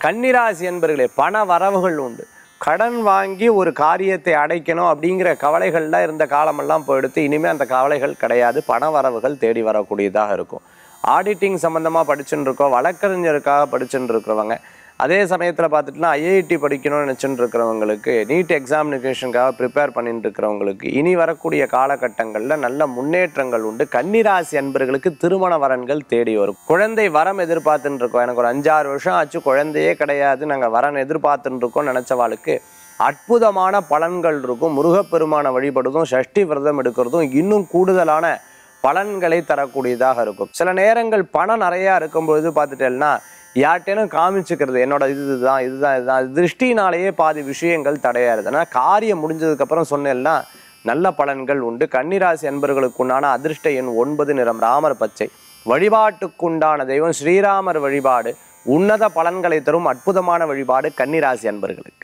கன்னிராசி என்பர்களே பண வரவுகள் உண்டு கடன் வாங்கி ஒரு காரியத்தை அடைக்கணும் அப்படிங்கிற கவலைகள்லாம் இருந்த காலமெல்லாம் போயிடுத்து இனிமேல் அந்த கவலைகள் கிடையாது பண வரவுகள் தேடி வரக்கூடியதாக இருக்கும் ஆடிட்டிங் சம்மந்தமாக படிச்சுட்டு இருக்கோம் வழக்கறிஞருக்காக படிச்சுட்டு இருக்கிறவங்க அதே சமயத்தில் பார்த்துட்டுனா ஐஐடி படிக்கணும்னு நினச்சிட்டு இருக்கிறவங்களுக்கு நீட் எக்ஸாமினேஷனுக்காக ப்ரிப்பேர் பண்ணிட்டு இருக்கிறவங்களுக்கு இனி வரக்கூடிய காலகட்டங்களில் நல்ல முன்னேற்றங்கள் உண்டு கன்னிராசி அன்பர்களுக்கு திருமண வரன்கள் தேடி வரும் குழந்தை வரம் எதிர்பார்த்துட்டு இருக்கோம் எனக்கு ஒரு அஞ்சாறு வருஷம் ஆச்சு குழந்தையே கிடையாது நாங்கள் வரன் எதிர்பார்த்துட்டு இருக்கோம் நினச்சவாளுக்கு அற்புதமான பலன்கள் இருக்கும் முருகப்பெருமான வழிபடுறதும் சஷ்டி விரதம் எடுக்கிறதும் இன்னும் கூடுதலான பலன்களை தரக்கூடியதாக இருக்கும் சில நேரங்கள் பணம் நிறையா இருக்கும்பொழுது பார்த்துட்டேன்னா யார்ட்டேனும் காமிச்சுக்கிறது என்னோட இதுதான் இதுதான் இதுதான் திருஷ்டினாலேயே பாதி விஷயங்கள் தடையாருது ஆனால் காரியம் முடிஞ்சதுக்கப்புறம் சொன்னேன்னா நல்ல பலன்கள் உண்டு கன்னிராசி அன்பர்களுக்கு உண்டான அதிர்ஷ்ட எண் ஒன்பது நிறம் ராமர் பச்சை வழிபாட்டுக்குண்டான தெய்வம் ஸ்ரீராமர் வழிபாடு உன்னத பலன்களை தரும் அற்புதமான வழிபாடு கன்னிராசி அன்பர்களுக்கு